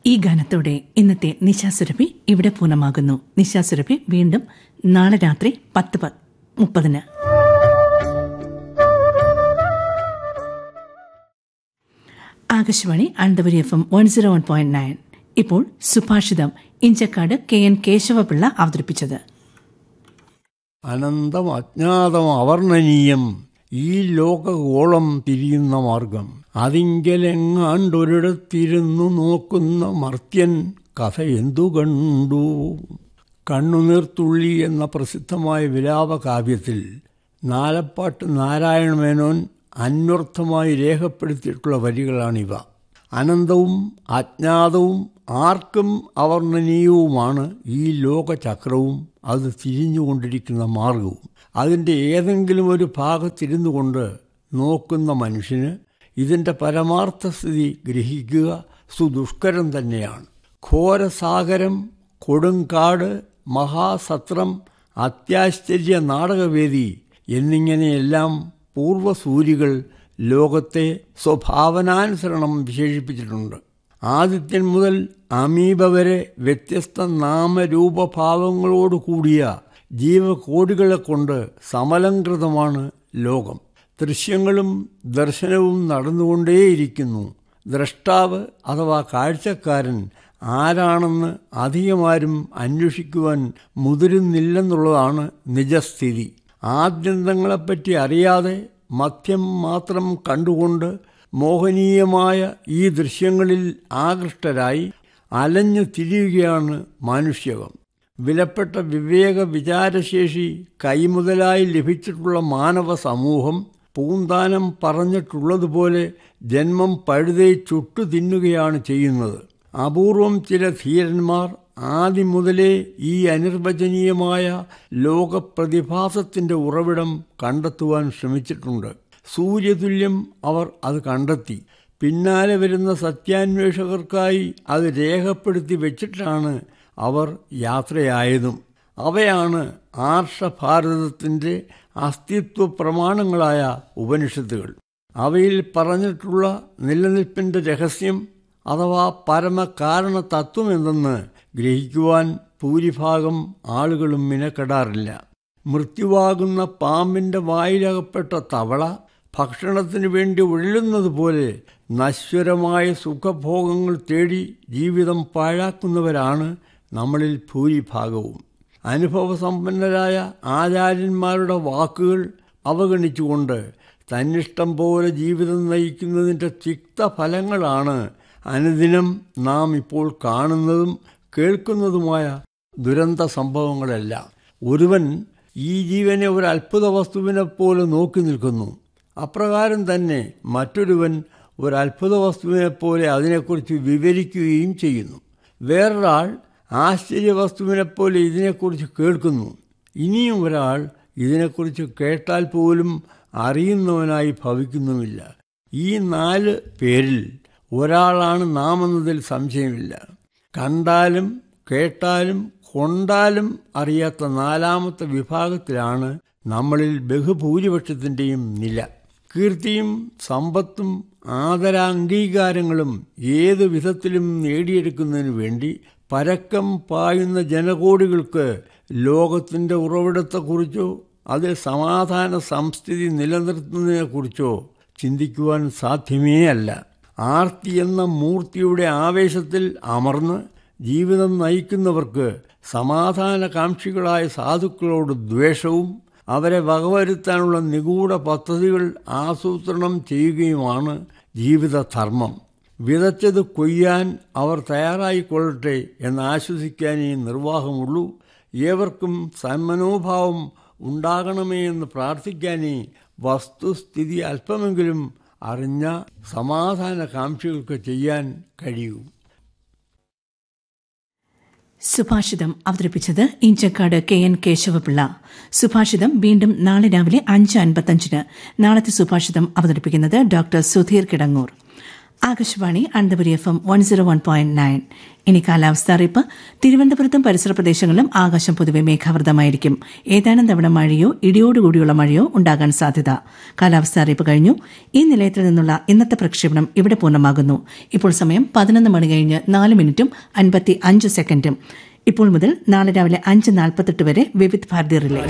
ഈ ഗാനത്തോടെ ഇന്നത്തെ നിശാസുരഭി ഇവിടെ പൂർണ്ണമാകുന്നു നിശാസുരഭി വീണ്ടും നാളെ രാത്രി പത്ത് പ- മുപ്പതിന് Akashvani Ananthapuri F M one zero one point nine ഇപ്പോൾ സുഭാഷിതം ഇഞ്ചക്കാട് കെ എൻ കേശവപിള്ള അവതരിപ്പിച്ചത് അനന്തം അജ്ഞാതം അവർണ്ണനീയം ഈ ലോകഗോളം തിരിയുന്ന മാർഗം അതിങ്കലെങ്ങാണ്ടൊരിടത്തിരുന്നു നോക്കുന്ന മർത്യൻ കഥ എന്തു കണ്ടു കണ്ണുനീർത്തുള്ളി എന്ന പ്രസിദ്ധമായ വിലാപകാവ്യത്തിൽ നാലപ്പാട്ട് നാരായണ മേനോൻ അന്വർത്ഥമായി രേഖപ്പെടുത്തിയിട്ടുള്ള വരികളാണിവ അനന്തവും അജ്ഞാതവും ആർക്കും അവർണ്ണനീയവുമാണ് ഈ ലോകചക്രവും അത് തിരിഞ്ഞുകൊണ്ടിരിക്കുന്ന മാർഗവും അതിൻ്റെ ഏതെങ്കിലും ഒരു ഭാഗത്തിരുന്നു കൊണ്ട് നോക്കുന്ന മനുഷ്യന് ഇതിൻ്റെ പരമാർത്ഥസ്ഥിതി ഗ്രഹിക്കുക സുദുഷ്കരം തന്നെയാണ് ഘോരസാഗരം കൊടുങ്കാട് മഹാസത്രം അത്യാശ്ചര്യ നാടകവേദി എന്നിങ്ങനെയെല്ലാം പൂർവ്വസൂരികൾ ലോകത്തെ സ്വഭാവനാനുസരണം വിശേഷിപ്പിച്ചിട്ടുണ്ട് ആദിത്യൻ മുതൽ അമീബ വരെ വ്യത്യസ്ത നാമരൂപഭാവങ്ങളോട് കൂടിയ ജീവകോടികളെ കൊണ്ട് സമലംകൃതമാണ് ലോകം ദൃശ്യങ്ങളും ദർശനവും നടന്നുകൊണ്ടേയിരിക്കുന്നു ദ്രഷ്ടാവ് അഥവാ കാഴ്ചക്കാരൻ ആരാണെന്ന് അധികമാരും അന്വേഷിക്കുവാൻ മുതിരുന്നില്ലെന്നുള്ളതാണ് നിജസ്ഥിതി ആദ്യന്തങ്ങളെപ്പറ്റി അറിയാതെ മദ്യം മാത്രം കണ്ടുകൊണ്ട് മോഹനീയമായ ഈ ദൃശ്യങ്ങളിൽ ആകൃഷ്ടരായി അലഞ്ഞു തിരിയുകയാണ് മാനുഷ്യകം വിലപ്പെട്ട വിവേക വിചാരശേഷി കൈമുതലായി ലഭിച്ചിട്ടുള്ള മാനവ സമൂഹം പൂന്താനം പറഞ്ഞിട്ടുള്ളതുപോലെ ജന്മം പഴുതേ ചുട്ടു തിന്നുകയാണ് ചെയ്യുന്നത് അപൂർവം ചില ധീരന്മാർ ആദ്യം മുതലേ ഈ അനിർവചനീയമായ ലോകപ്രതിഭാസത്തിൻ്റെ ഉറവിടം കണ്ടെത്തുവാൻ ശ്രമിച്ചിട്ടുണ്ട് സൂര്യതുല്യം അവർ അത് കണ്ടെത്തി പിന്നാലെ വരുന്ന സത്യാന്വേഷകർക്കായി അത് രേഖപ്പെടുത്തി വെച്ചിട്ടാണ് അവർ യാത്രയായതും അവയാണ് ആർഷഭാരതത്തിൻ്റെ അസ്തിത്വ പ്രമാണങ്ങളായ ഉപനിഷത്തുകൾ അവയിൽ പറഞ്ഞിട്ടുള്ള നിലനിൽപ്പിൻ്റെ രഹസ്യം അഥവാ പരമകാരണ തത്വമെന്തെന്ന് ഗ്രഹിക്കുവാൻ ഭൂരിഭാഗം ആളുകളും മിനക്കെടാറില്ല മൃത്യുവാകുന്ന പാമ്പിൻ്റെ വായിലകപ്പെട്ട തവള ഭക്ഷണത്തിനു വേണ്ടി ഉഴലുന്നത് പോലെ നശ്വരമായ സുഖഭോഗങ്ങൾ തേടി ജീവിതം പാഴാക്കുന്നവരാണ് നമ്മളിൽ ഭൂരിഭാഗവും അനുഭവസമ്പന്നരായ ആചാര്യന്മാരുടെ വാക്കുകൾ അവഗണിച്ചുകൊണ്ട് തന്നിഷ്ടം പോലെ ജീവിതം നയിക്കുന്നതിൻ്റെ തിക്തഫലങ്ങളാണ് അനുദിനം നാം ഇപ്പോൾ കാണുന്നതും കേൾക്കുന്നതുമായ ദുരന്ത സംഭവങ്ങളെല്ലാം ഒരുവൻ ഈ ജീവനെ ഒരു അത്ഭുത വസ്തുവിനെ പോലെ നോക്കി നിൽക്കുന്നു അപ്രകാരം തന്നെ മറ്റൊരുവൻ ഒരു അത്ഭുത വസ്തുവിനെ പോലെ അതിനെക്കുറിച്ച് വിവരിക്കുകയും ചെയ്യുന്നു വേറൊരാൾ ആശ്ചര്യ വസ്തുവിനെപ്പോലെ ഇതിനെക്കുറിച്ച് കേൾക്കുന്നു ഇനിയും ഒരാൾ ഇതിനെക്കുറിച്ച് കേട്ടാൽ പോലും അറിയുന്നവനായി ഭവിക്കുന്നുമില്ല ഈ നാല് പേരിൽ ഒരാളാണ് നാം എന്നതിൽ സംശയമില്ല കണ്ടാലും കേട്ടാലും കൊണ്ടാലും അറിയാത്ത നാലാമത്തെ വിഭാഗത്തിലാണ് നമ്മളിൽ ബഹുഭൂരിപക്ഷത്തിൻ്റെയും നില കീർത്തിയും സമ്പത്തും ആദരാംഗീകാരങ്ങളും ഏതു വിധത്തിലും നേടിയെടുക്കുന്നതിനു വേണ്ടി പരക്കം പായുന്ന ജനകോടികൾക്ക് ലോകത്തിൻ്റെ ഉറവിടത്തെക്കുറിച്ചോ അതിൽ സമാധാന സംസ്ഥിതി നിലനിർത്തുന്നതിനെക്കുറിച്ചോ ചിന്തിക്കുവാൻ സാധ്യമേ അല്ല ആർത്തി എന്ന മൂർത്തിയുടെ ആവേശത്തിൽ അമർന്ന് ജീവിതം നയിക്കുന്നവർക്ക് സമാധാനകാംക്ഷികളായ സാധുക്കളോട് ദ്വേഷവും അവരെ വകവരുത്താനുള്ള നിഗൂഢ പദ്ധതികൾ ആസൂത്രണം ചെയ്യുകയുമാണ് ജീവിതധർമ്മം വിതച്ചത് കൊയ്യാൻ അവർ തയ്യാറായിക്കൊള്ളട്ടെ എന്ന് ആശ്വസിക്കാനേ നിർവാഹമുള്ളൂ ഏവർക്കും സന്മനോഭാവം ഉണ്ടാകണമേ എന്ന് പ്രാർത്ഥിക്കാനേ വസ്തുസ്ഥിതി അല്പമെങ്കിലും അറിഞ്ഞ സമാധാനകാംക്ഷികൾക്ക് ചെയ്യാൻ കഴിയൂ സുഭാഷിതം അവതരിപ്പിച്ചത് ഇഞ്ചക്കാട് കെ എൻ കേശവപിള്ള സുഭാഷിതം വീണ്ടും നാളെ രാവിലെ അഞ്ച് അൻപത്തഞ്ചിന് നാളത്തെ സുഭാഷിതം അവതരിപ്പിക്കുന്നത് doctor Sudheer Kidangoor Akashvani Ananthapuri F M one zero one point nine ഇനി കാലാവസ്ഥ അറിയിപ്പ് തിരുവനന്തപുരത്തും പരിസര പ്രദേശങ്ങളിലും ആകാശം പൊതുവെ മേഘാവൃതമായിരിക്കും ഏതാനും തവണ മഴയോ ഇടിയോടുകൂടിയുള്ള മഴയോ ഉണ്ടാകാൻ സാധ്യത കാലാവസ്ഥ അറിയിപ്പ് കഴിഞ്ഞു ഈ നിലയത്തിൽ നിന്നുള്ള ഇന്നത്തെ പ്രക്ഷേപണം ഇവിടെ പൂർണ്ണമാകുന്നു ഇപ്പോൾ സമയം പതിനൊന്ന് മണി കഴിഞ്ഞ് നാല് മിനിറ്റും അൻപത്തി അഞ്ച് സെക്കൻഡും ഇപ്പോൾ മുതൽ നാളെ രാവിലെ അഞ്ച് നാൽപ്പത്തെട്ട് വരെ വിവിധ് ഭാരതി റിലേ